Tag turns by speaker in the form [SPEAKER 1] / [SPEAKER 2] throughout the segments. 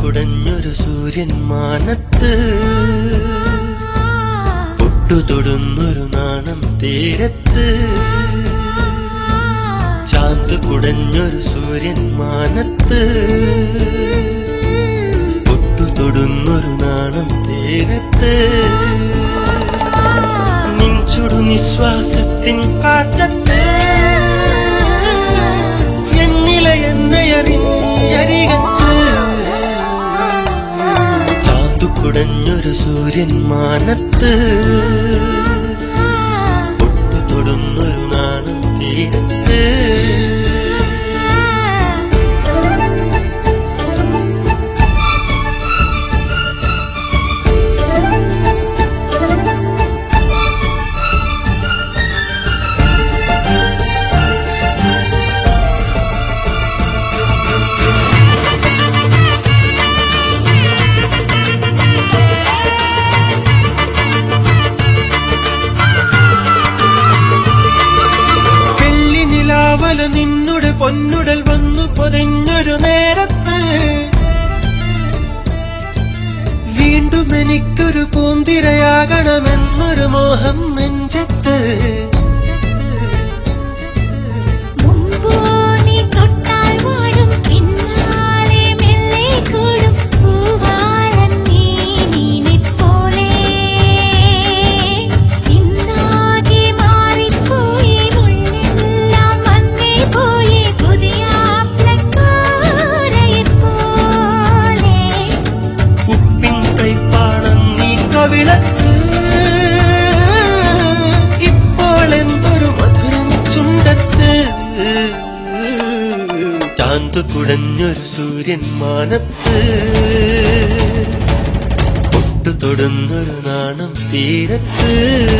[SPEAKER 1] കുടഞ്ഞൊരു സൂര്യൻ മാനത്ത് പൊട്ടുതൊടുന്നൊരു നാണം തീരത്ത് ചാന്ത് കുടഞ്ഞൊരു സൂര്യൻ മാനത്ത് പൊട്ടുതൊടുന്നൊരു നാണം തീരത്ത് നിൻചുടു നിശ്വാസത്തിൻ കാറ്റത്ത് എന്നില എന്നയറിഞ്ഞരികത്ത് ചാന്തു കുടഞ്ഞൊരു സൂര്യൻ മാനത്ത് പൊട്ടു തൊടുന്നൊരു നാണം തീരത്ത് വെള്ളി നിലാവല നിന്നുടെ പൊന്നുടൽ വന്നു പൊതിഞ്ഞൊരു നേരത്ത് വീണ്ടും എനിക്കൊരു പൂന്തിരയാകണമെന്നൊരു മോഹം നെഞ്ചത്ത്
[SPEAKER 2] മുമ്പോ നീ തൊട്ടാൽ വാടും പിന്നാലെ മെല്ലെ കൂടും പൂവാലൻ നീ നീനെപ്പോലെ ഇന്നാകെ മാറിപ്പോയി മുള്ളെല്ലാം വന്നേ പോയി പുതിയ ആപ്ലക്കോരയെപ്പോലെ
[SPEAKER 1] ഉപ്പിൻ കൈപ്പാണം നീ കവിളത്ത് ഇപ്പോൾ എന്തൊരു മധുരം ചുണ്ടത്ത് ചാന്ത് കുടഞ്ഞൊരു സൂര്യൻ മാനത്ത് പൊട്ടു തൊടുന്നൊരു നാണം തീരത്ത്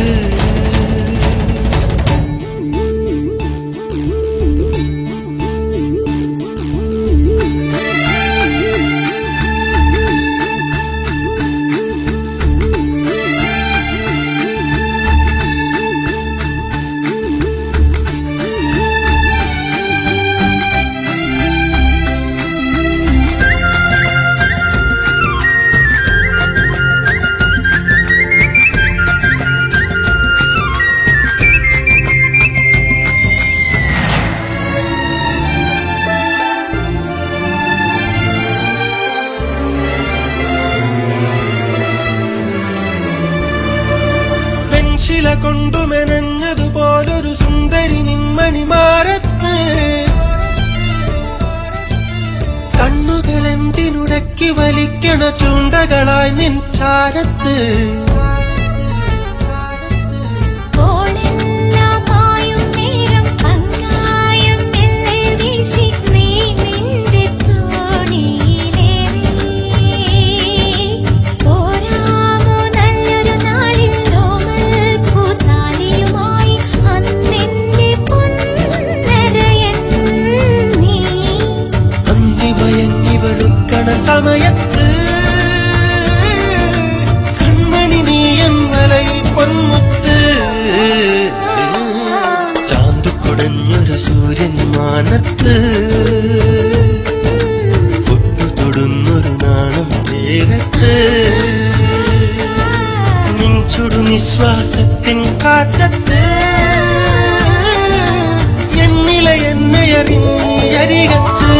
[SPEAKER 1] വെൺശില കൊണ്ടു മെനഞ്ഞതുപോലൊരു സുന്ദരി നിന്മണി മാറത്ത് കണ്ണുകൾ എന്തിനുടക്കി വലിക്കണ ചൂണ്ടകളായി നിൻ ചാരത്ത്
[SPEAKER 2] കോളെല്ലാമായും നേരം അങ്ങായും മെല്ലെ വീശി നീ നിന്റെ തോണിയിലേറി പോരാമോ നല്ലൊരു നാളിൽ നോമൽ പൂത്താലിയുമായി അന്നെന്റെ പൊന്നരയൻ നീ
[SPEAKER 1] അന്തി മയങ്ങി വെളുക്കണ സമയത്ത് കൺമണി നീയൻ വലയിൽ പൊന്മുത്ത് ചാന്തു കുടഞ്ഞൊരു സൂര്യൻ മാനത്ത് പൊട്ടു തൊടുന്നൊരു നാണം തീരത്ത് നിൻചുടു നിശ്വാസത്തിൻ കാറ്റത്ത് എന്നില എന്നയറിഞ്ഞരികത്ത്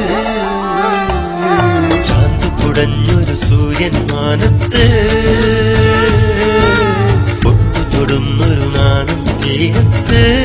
[SPEAKER 1] ചാന്ത് കുടഞ്ഞൊരു സൂര്യൻ മാനത്ത് പൊട്ടു തൊടുന്നൊരു നാണം തീരത്ത്